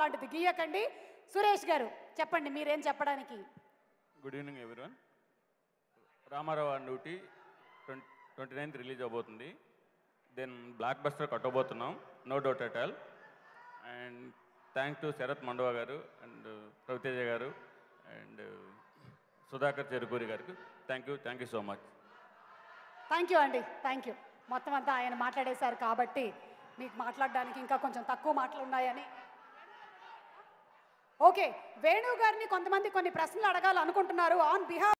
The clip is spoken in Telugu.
లాంటిది గీయకండి సురేష్ గారు చెప్పండి మీరేం చెప్పడానికి good evening everyone Ramarao and duty twenty twenty ninth release అవబోతుంది దెన్ బ్లాక్ బస్టర్ కట్టబోతున్నాం no doubt at all and thank to Sharath Mandava garu and Ravi Teja garu and Sudhakar Cherukuri గారికి thank you thank you so much thank you అండి థ్యాంక్ యూ మొత్తం అంతా ఆయన మాట్లాడేశారు కాబట్టి మీకు మాట్లాడడానికి ఇంకా కొంచెం తక్కువ మాటలు ఉన్నాయని ఓకే వేణు గారిని కొంతమంది కొన్ని ప్రశ్నలు అడగాలనుకుంటున్నారు ఆన్ బిహాఫ్